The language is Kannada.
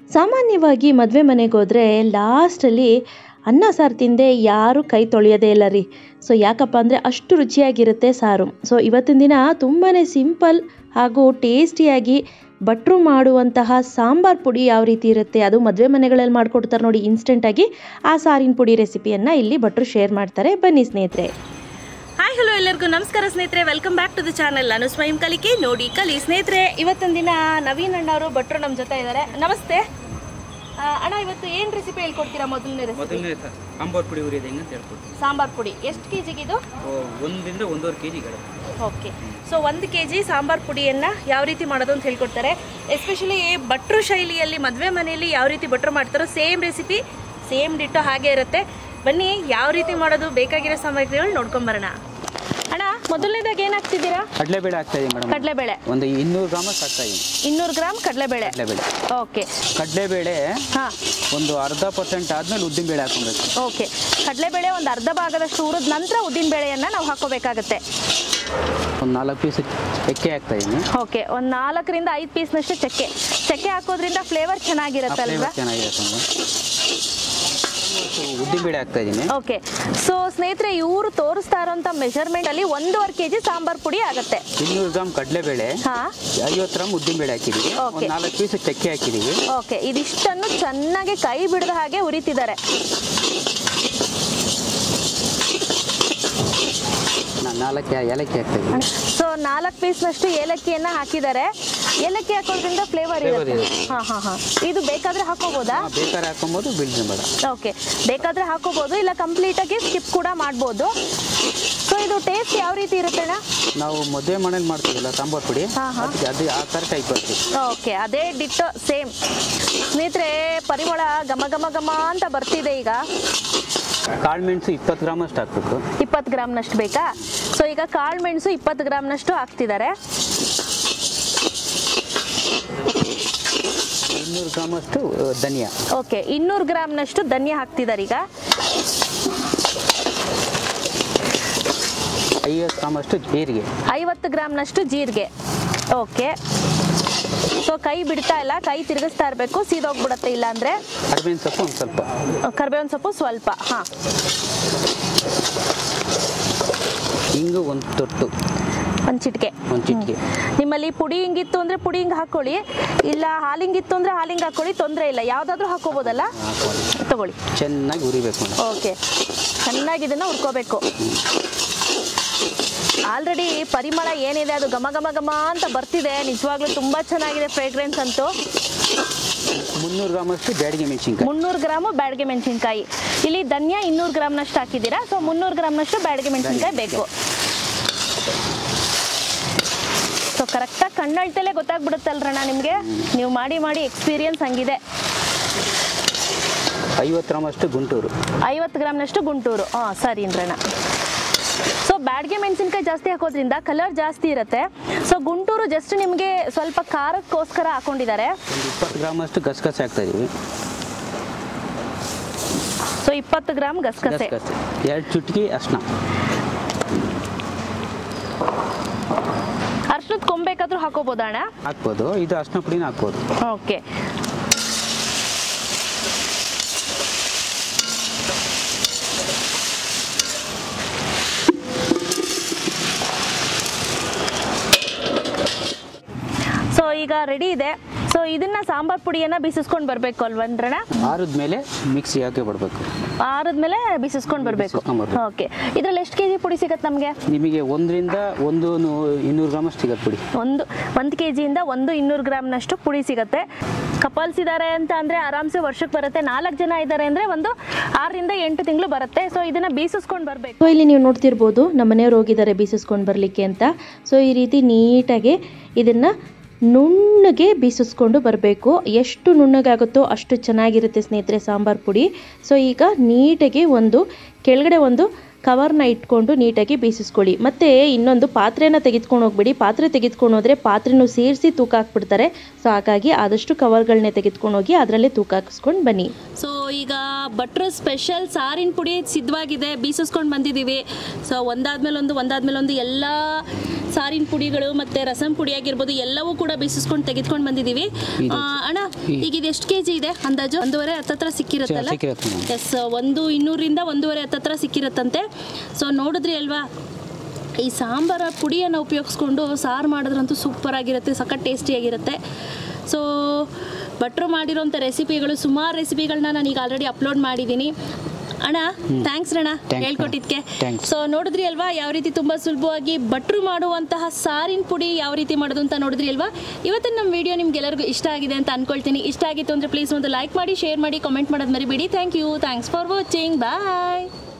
ಸಾಮಾನ್ಯವಾಗಿ ಮದುವೆ ಮನೆಗೆ ಹೋದರೆ ಲಾಸ್ಟಲ್ಲಿ ಅನ್ನ ಸಾರು ತಿಂದೆ ಯಾರೂ ಕೈ ತೊಳೆಯೋದೇ ಇಲ್ಲ ರೀ ಸೊ ಯಾಕಪ್ಪ ಅಂದರೆ ಅಷ್ಟು ರುಚಿಯಾಗಿರುತ್ತೆ ಸಾರು ಸೊ ಇವತ್ತಿನ ದಿನ ತುಂಬಾ ಸಿಂಪಲ್ ಹಾಗೂ ಟೇಸ್ಟಿಯಾಗಿ ಭಟ್ರು ಮಾಡುವಂತಹ ಸಾಂಬಾರ್ ಪುಡಿ ಯಾವ ರೀತಿ ಇರುತ್ತೆ ಅದು ಮದುವೆ ಮನೆಗಳಲ್ಲಿ ಮಾಡಿಕೊಡ್ತಾರೆ ನೋಡಿ ಇನ್ಸ್ಟೆಂಟಾಗಿ ಆ ಸಾರಿನ ಪುಡಿ ರೆಸಿಪಿಯನ್ನು ಇಲ್ಲಿ ಭಟ್ರು ಶೇರ್ ಮಾಡ್ತಾರೆ ಬನ್ನಿ ಸ್ನೇಹಿತರೆ ಹಾಯ್ ಹಲೋ ಎಲ್ಲರಿಗೂ ನಮಸ್ಕಾರ ಸ್ನೇಹಿತರೆ welcome back to the channel ನಾನು ಸ್ವಯಂ ಕಲಿಕೆ ನೋಡಿ ಕಲಿ ಸ್ನೇಹಿತರೆ ಇವತ್ತಿನ ದಿನ ನವೀನ್ ಅಣ್ಣವರು ಭಟ್ರು ನಮ್ಮ ಜೊತೆ ಇದ್ದಾರೆ ನಮಸ್ತೆ ಆ, ಅಣ್ಣ ಇವತ್ತು ಏನು ರೆಸಿಪಿ ಹೇಳ್ಕೊಡ್ತೀರಾ ಮೊದಲನೇ ರೆಸಿಪಿ ಮೊದಲನೇ ಸ- ಸಾಂಬಾರ್ ಪುಡಿ ಉರಿಯೋದು ಹೆಂಗೆ ಅಂತ ಹೇಳ್ಕೊಡ್ತೀನಿ ಸಾಂಬಾರ್ ಪುಡಿ ಎಷ್ಟು ಕೆ ಜಿಗಿದು ಓ, ಒಂದರಿಂದ ಒಂದೂವರೆ ಕೆ ಜಿಗಳು ಓಕೆ ಸೊ ಒಂದು ಕೆ ಜಿ ಸಾಂಬಾರ್ ಪುಡಿಯನ್ನು ಯಾವ ರೀತಿ ಮಾಡೋದು ಅಂತ ಹೇಳ್ಕೊಡ್ತಾರೆ ಎಸ್ಪೆಷಲಿ ಭಟ್ರು ಶೈಲಿಯಲ್ಲಿ ಮದುವೆ ಮನೆಯಲ್ಲಿ ಯಾವ ರೀತಿ ಭಟ್ರು ಮಾಡ್ತಾರೋ ಸೇಮ್ ರೆಸಿಪಿ ಸೇಮ್ ಡಿಟ್ಟೋ ಹಾಗೆ ಇರುತ್ತೆ ಬನ್ನಿ ಯಾವ ರೀತಿ ಮಾಡೋದು ಬೇಕಾಗಿರೋ ಸಾಮಗ್ರಿಗಳು ನೋಡ್ಕೊಂಬರೋಣ ಅಣ್ಣ ಮೊದಲನೇದಾಗಿ ಏನು ಹಾಕ್ತಿದ್ದೀರಾ ಕಡಲೆಬೇಳೆ ಆಗ್ತಾ ಇದೆ ಮೇಡಮ್ ಕಡಲೆಬೇಳೆ ಒಂದು ಇನ್ನೂರು ಗ್ರಾಮ್ ಹಾಕ್ತಾ ಇದೀನಿ ಇನ್ನೂರು ಗ್ರಾಮ್ ಕಡಲೆಬೇಳೆ ಕಡಲೆಬೇಳೆ ಓಕೆ ಕಡಲೆಬೇಳೆ ಹಾಂ ಒಂದು ಅರ್ಧ ಪರ್ಸೆಂಟ್ ಆದ್ಮೇಲೆ ಉದ್ದಿನಬೇಳೆ ಹಾಕೊಬೇಕು ಓಕೆ ಕಡಲೆಬೇಳೆ ಒಂದು ಅರ್ಧ ಭಾಗದಷ್ಟು ಹುರಿದ ನಂತರ ಉದ್ದಿನ ಬೇಳೆಯನ್ನು ನಾವು ಹಾಕೋಬೇಕಾಗತ್ತೆ ಒಂದು ನಾಲ್ಕು ಪೀಸ್ ಎಕ್ಕೆ ಹಾಕ್ತಾ ಇದೀನಿ ಓಕೆ ಒಂದು ನಾಲ್ಕರಿಂದ ಐದು ಪೀಸ್ನಷ್ಟು ಚಕ್ಕೆ ಚಕ್ಕೆ ಹಾಕೋದ್ರಿಂದ ಫ್ಲೇವರ್ ಚೆನ್ನಾಗಿರುತ್ತಲ್ವಾ ಫ್ಲೇವರ್ ಚೆನ್ನಾಗಿರುತ್ತೆ ಉದ್ದಿನಬೇಳೆ ಹಾಕ್ತಾ ಇದೀನಿ ಓಕೆ ಸೊ ಸ್ನೇಹಿತರೆ ಇವರು ತೋರಿಸ್ತಾ ಇರೋಂಥ ಮೆಷರ್ಮೆಂಟ್ ಅಲ್ಲಿ ಒಂದೂವರೆ ಕೆ ಜಿ ಸಾಂಬಾರ್ ಪುಡಿ ಆಗುತ್ತೆ ಇನ್ನೂರು ಗ್ರಾಮ್ ಕಡಲೆಬೇಳೆ ಹಾ ಐವತ್ತು ಗ್ರಾಮ್ ಉದ್ದಿನಬೇಳೆ ಹಾಕಿದೀವಿ Okay. ಒಂದು ನಾಲ್ಕು ಪೀಸ್ ಚಕ್ಕೆ ಹಾಕಿದೀವಿ ಓಕೆ ಇದಿಷ್ಟನ್ನು ಚೆನ್ನಾಗಿ ಕೈ ಬಿಡದ ಹಾಗೆ ಉರಿತಿದ್ದಾರೆ ನಾನು ನಾಲ್ಕು ಏಲಕ್ಕಿ ಹಾಕ್ತಾ ಇದೀನಿ ಸೊ ನಾಲ್ಕು ಪೀಸ್ನಷ್ಟು ಏಲಕ್ಕಿಯನ್ನ ಹಾಕಿದ್ದಾರೆ ಏಲಕ್ಕಿ ಹಾಕೋದ್ರಿಂದ ಫ್ಲೇವರ್ Flavour ಇರುತ್ತೆ ಇರುತ್ತೆ. ಹಾ ಹಾ ಹಾ ಇದು ಬೇಕಾದ್ರೆ ಹಾಕೋಬೋದಾ ಹಾ, ಬೇಕಾದ್ರೆ ಹಾಕೊಬೋದು ಬೀಳ್ಸಬೇಡ ಓಕೆ ಬೇಕಾದ್ರೆ ಹಾಕೋಬಹುದು ಇಲ್ಲ ಕಂಪ್ಲೀಟ್ ಆಗಿ ಸ್ಕಿಪ್ ಕೂಡ ಮಾಡ್ಬೋದು ಸೊ ಇದು ಟೇಸ್ಟ್ ಯಾವ ರೀತಿ ಇರುತ್ತೆ ಅಣ್ಣ ನಾವು ಮದುವೆ ಮನೇಲಿ ಮಾಡ್ತೀವಲ್ಲ ಸಾಂಬಾರ್ ಪುಡಿ ಹಾ, ಹಾ. ಅದಕ್ಕೆ ಅದು ಆ ಥರ ಟೈಪ್ ಬರ್ತೀವಿ ಓಕೆ ಅದೇ ಡಿಟ್ಟು ಸೇಮ್ ಸ್ನೇಹಿತರೆ ಪರಿಮಳ ಘಮ ಘಮ ಘಮ ಅಂತ ಬರ್ತಿದೆ ಈಗ ಕಾಳು ಮೆಣಸು ಇಪ್ಪತ್ತು ಗ್ರಾಮ್ ಅಷ್ಟು ಹಾಕ್ಬೇಕು ಇಪ್ಪತ್ತು ಗ್ರಾಮ್ನಷ್ಟು ಬೇಕಾ ಸೊ ಈಗ ಕಾಳು ಮೆಣಸು ಇಪ್ಪತ್ತು ಗ್ರಾಮ್ನಷ್ಟು ಹಾಕ್ತಿದ್ದಾರೆ ಇನ್ನೂರು ಗ್ರಾಮ್ ಅಷ್ಟು ಆ, ಧನಿಯಾ ಓಕೆ ಇನ್ನೂರು ಗ್ರಾಮ್ನಷ್ಟು ಧನ್ಯ ಹಾಕ್ತಿದ್ದಾರೆ ಈಗ ಐವತ್ತು ಗ್ರಾಮ್ ಅಷ್ಟು ಜೀರಿಗೆ ಐವತ್ತು ಗ್ರಾಮ್ನಷ್ಟು ಜೀರಿಗೆ ಓಕೆ ಸೊ ಕೈ ಬಿಡ್ತಾ ಇಲ್ಲ ಕೈ ತಿರುಗಿಸ್ತಾ ಇರಬೇಕು ಸೀದೋಗ್ಬಿಡತ್ತೆ ಇಲ್ಲ ಅಂದರೆ ಕರಿಬೇವಿನ ಸೊಪ್ಪು ಒಂದು ಸ್ವಲ್ಪ ಕರ್ಬೇವಿನ ಸೊಪ್ಪು ಸ್ವಲ್ಪ ಹಾಂ ಹಿಂಗು ಒಂದು ತೊಟ್ಟು ಒಂದು ಚಿಟಿಕೆ ಒಂದು ಚಿಟಿಕೆ ನಿಮ್ಮಲ್ಲಿ ಪುಡಿ ಹಿಂಗಿತ್ತು ಅಂದರೆ ಪುಡಿ ಹಿಂಗೆ ಹಾಕ್ಕೊಳ್ಳಿ ಇಲ್ಲ ಹಾಲಿಂಗಿತ್ತು ಅಂದರೆ ಹಾಲಿಂಗ್ ಹಾಕ್ಕೊಳ್ಳಿ ತೊಂದರೆ ಇಲ್ಲ ಯಾವುದಾದ್ರೂ ಹಾಕೋಬೋದಲ್ಲ ಹಾಕೊಳ್ಳಿ ತಗೊಳ್ಳಿ ಚೆನ್ನಾಗಿ ಉರಿಬೇಕು ಮೇಡಮ್ ಓಕೆ ಚೆನ್ನಾಗಿ ಇದನ್ನು ಹುರ್ಕೋಬೇಕು ಆಲ್ರೆಡಿ ಪರಿಮಳ ಏನಿದೆ ಅದು ಘಮ ಘಮ ಘಮ ಅಂತ ಬರ್ತಿದೆ ನಿಜವಾಗ್ಲೂ ತುಂಬ ಚೆನ್ನಾಗಿದೆ ಫ್ರೇಗ್ರೆನ್ಸ್ ಅಂತೂ ಮುನ್ನೂರು ಗ್ರಾಮ್ ಅಷ್ಟು ಬ್ಯಾಡಿಗೆ ಮೆಣಸಿನ್ಕಾಯಿ ಮುನ್ನೂರು ಗ್ರಾಮು ಬ್ಯಾಡಗೆ ಮೆಣಸಿನ್ಕಾಯಿ ಇಲ್ಲಿ ಧನ್ಯ ಇನ್ನೂರು ಗ್ರಾಮ್ನಷ್ಟು ಹಾಕಿದ್ದೀರಾ ಸೊ ಮುನ್ನೂರು ಗ್ರಾಮ್ನಷ್ಟು ಬ್ಯಾಡಗೆ ಮೆಣಸಿನ್ಕಾಯಿ ಬೇಕು ಸೊ ಕರೆಕ್ಟಾಗಿ ಕಣ್ಣಳ್ತಲೇ ಗೊತ್ತಾಗ್ಬಿಡುತ್ತಲ್ರಣ್ಣ ನಿಮಗೆ ನೀವು ಮಾಡಿ ಮಾಡಿ ಎಕ್ಸ್ಪೀರಿಯನ್ಸ್ ಹಂಗಿದೆ ಐವತ್ತು ಗ್ರಾಮ್ ಅಷ್ಟು ಗುಂಟೂರು ಐವತ್ತು ಗ್ರಾಮ್ನಷ್ಟು ಗುಂಟೂರು ಹಾಂ ಸರಿ ಇಂದ್ರಣ್ಣ ಸೊ ಬ್ಯಾಡ್ಗೆ ಮೆಣಸಿನ್ಕಾಯಿ ಜಾಸ್ತಿ ಹಾಕೋದ್ರಿಂದ ಕಲರ್ ಜಾಸ್ತಿ ಇರುತ್ತೆ ಸೊ ಗುಂಟೂರು ಜಸ್ಟ್ ನಿಮಗೆ ಸ್ವಲ್ಪ ಖಾರಕ್ಕೋಸ್ಕರ ಹಾಕೊಂಡಿದ್ದಾರೆ ಒಂದು ಇಪ್ಪತ್ತು ಗ್ರಾಮ್ ಅಷ್ಟು ಗಸಗಸೆ ಹಾಕ್ತಾ ಇದೀವಿ ಸೊ ಇಪ್ಪತ್ತು ಗ್ರಾಮ್ ಗಸಗಸೆ ಗಸಗಸೆ ಎರಡು ಚುಟ್ಕಿ ಅರ್ಶಿನ ಅರ್ಶನದ ಕೊಂಬೇಕಾದ್ರೂ ಹಾಕೋಬೋದಾ ಅಣ್ಣ ಹಾಕ್ಬೋದು ಇದು ಅರ್ಶಿನ ಪುಡಿನ ಹಾಕ್ಬೋದು ಓಕೆ ಸೊ ಈಗ ರೆಡಿ ಇದೆ ಸೊ ಇದನ್ನ ಸಾಂಬಾರ್ ಪುಡಿಯನ್ನ ಬಿಸಿಸ್ಕೊಂಡು ಬರಬೇಕು ಅಲ್ವಂದ್ರಣ ಆರಿದ ಮೇಲೆ ಮಿಕ್ಸಿ ಹಾಕಿ ಬಿಡಬೇಕು ಆರದ್ಮೇಲೆ ಬಿಸಿಸ್ಕೊಂಡು ಬರಬೇಕು ಬಿಸಿಸ್ಕೊಂಡ್ ಬರ್ಬೇಕು. ಓಕೆ ಇದ್ರಲ್ಲಿ ಎಷ್ಟು ಕೆ ಜಿ ಪುಡಿ ಸಿಗತ್ತೆ ನಮಗೆ ನಿಮಗೆ ಒಂದರಿಂದ ಒಂದು ನೂ- ಇನ್ನೂರು ಗ್ರಾಮ್ ಅಷ್ಟು ಸಿಗತ್ತೆ ಪುಡಿ ಒಂದು ಒಂದು ಕೆ ಜಿಯಿಂದ ಒಂದು ಇನ್ನೂರು ಗ್ರಾಮ್ನಷ್ಟು ಪುಡಿ ಸಿಗುತ್ತೆ ಕಪಲ್ಸ್ ಇದ್ದಾರೆ ಅಂತ ಅಂದರೆ ಆರಾಮ್ಸೆ ವರ್ಷಕ್ಕೆ ಬರುತ್ತೆ ನಾಲ್ಕು ಜನ ಇದ್ದಾರೆ ಅಂದರೆ ಒಂದು ಆರರಿಂದ ಎಂಟು ತಿಂಗಳು ಬರುತ್ತೆ ಸೊ ಇದನ್ನು ಬೀಸಿಸ್ಕೊಂಡು ಬರಬೇಕು ಸೊ ಇಲ್ಲಿ ನೀವು ನೋಡ್ತಿರ್ಬೋದು ನಮ್ಮ ಮನೆಯವ್ರು ಹೋಗಿದ್ದಾರೆ ಬೀಸಿಸ್ಕೊಂಡು ಬರಲಿಕ್ಕೆ ಅಂತ ಸೊ ಈ ರೀತಿ ನೀಟಾಗಿ ಇದನ್ನು ನುಣ್ಣಗೆ ಬೀಸಿಸ್ಕೊಂಡು ಬರಬೇಕು ಎಷ್ಟು ನುಣ್ಣಗಾಗುತ್ತೋ ಅಷ್ಟು ಚೆನ್ನಾಗಿರುತ್ತೆ ಸ್ನೇಹಿತರೆ ಸಾಂಬಾರ್ ಪುಡಿ ಸೊ ಈಗ ನೀಟಾಗಿ ಒಂದು ಕೆಳಗಡೆ ಒಂದು ಕವರ್ನ ಇಟ್ಕೊಂಡು ನೀಟಾಗಿ ಬೇಯಿಸ್ಕೊಳ್ಳಿ ಮತ್ತು ಇನ್ನೊಂದು ಪಾತ್ರೆನ ತೆಗೆದುಕೊಂಡು ಹೋಗ್ಬೇಡಿ ಪಾತ್ರೆ ತೆಗೆದುಕೊಂಡು ಹೋದರೆ ಪಾತ್ರೆನೂ ಸೇರಿಸಿ ತೂಕ ಹಾಕ್ಬಿಡ್ತಾರೆ ಸೊ ಹಾಗಾಗಿ ಆದಷ್ಟು ಕವರ್ಗಳನ್ನೇ ತೆಗೆದುಕೊಂಡು ಹೋಗಿ ಅದರಲ್ಲೇ ತೂಕ ಹಾಕಿಸ್ಕೊಂಡು ಬನ್ನಿ ಸೊ ಈಗ ಭಟ್ರು ಸ್ಪೆಷಲ್ ಸಾರಿನ ಪುಡಿ ಸಿದ್ಧವಾಗಿದೆ ಬೀಸಿಸ್ಕೊಂಡು ಬಂದಿದ್ದೀವಿ ಸೊ ಒಂದಾದ್ಮೇಲೆ ಒಂದು ಒಂದಾದ್ಮೇಲೆ ಒಂದು ಎಲ್ಲ ಸಾರಿನ ಪುಡಿಗಳು ಮತ್ತು ರಸಂ ಪುಡಿ ಆಗಿರ್ಬೋದು ಎಲ್ಲವೂ ಕೂಡ ಬೀಸಿಸ್ಕೊಂಡು ತೆಗೆದುಕೊಂಡು ಬಂದಿದ್ದೀವಿ ಆ, ಅಣ್ಣ ಈಗ ಇದು ಎಷ್ಟು ಕೆ ಜಿ ಇದೆ ಅಂದಾಜು ಒಂದೂವರೆ ಹತ್ತತ್ರ ಸಿಕ್ಕಿರುತ್ತಲ್ಲ ಸಿಕ್ಕಿರುತ್ತೆ madam. ಎಸ್ ಒಂದು ಇನ್ನೂರಿಂದ ಒಂದೂವರೆ ಹತ್ತತ್ರ ಸಿಕ್ಕಿರುತ್ತಂತೆ ಸೊ ನೋಡಿದ್ರಿ ಅಲ್ವಾ ಈ ಸಾಂಬಾರ ಪುಡಿಯನ್ನು ಉಪಯೋಗಿಸ್ಕೊಂಡು ಸಾರು ಮಾಡಿದ್ರಂತೂ ಸೂಪರ್ ಆಗಿರುತ್ತೆ ಸಖತ್ ಟೇಸ್ಟಿಯಾಗಿರುತ್ತೆ ಸೊ ಭಟ್ರು ಮಾಡಿರೋಂಥ ರೆಸಿಪಿಗಳು ಸುಮಾರು ರೆಸಿಪಿಗಳನ್ನ ನಾನು ಈಗ ಆಲ್ರೆಡಿ ಅಪ್ಲೋಡ್ ಮಾಡಿದ್ದೀನಿ ಅಣ್ಣ ಥ್ಯಾಂಕ್ಸ್ ಅಣ್ಣ Thanks, ಹೇಳ್ಕೊಟ್ಟಿದ್ಕೆ Thanks. ಸೊ ನೋಡಿದ್ರಿ ಅಲ್ವಾ ಯಾವ ರೀತಿ ತುಂಬ ಸುಲಭವಾಗಿ ಭಟ್ರು ಮಾಡುವಂತಹ ಸಾರಿನ ಪುಡಿ ಯಾವ ರೀತಿ ಮಾಡೋದು ಅಂತ ನೋಡಿದ್ರಿ ಅಲ್ವಾ ಇವತ್ತಿನ ನಮ್ಮ ವಿಡಿಯೋ ನಿಮ್ಗೆಲ್ಲರಿಗೂ ಇಷ್ಟ ಆಗಿದೆ ಅಂತ ಅನ್ಕೊಳ್ತೀನಿ ಇಷ್ಟ ಆಗಿತ್ತು ಅಂದರೆ ಪ್ಲೀಸ್ ಒಂದು ಲೈಕ್ ಮಾಡಿ ಶೇರ್ ಮಾಡಿ ಕಾಮೆಂಟ್ ಮಾಡೋದು ಮರಿಬೇಡಿ thank you thanks for watching bye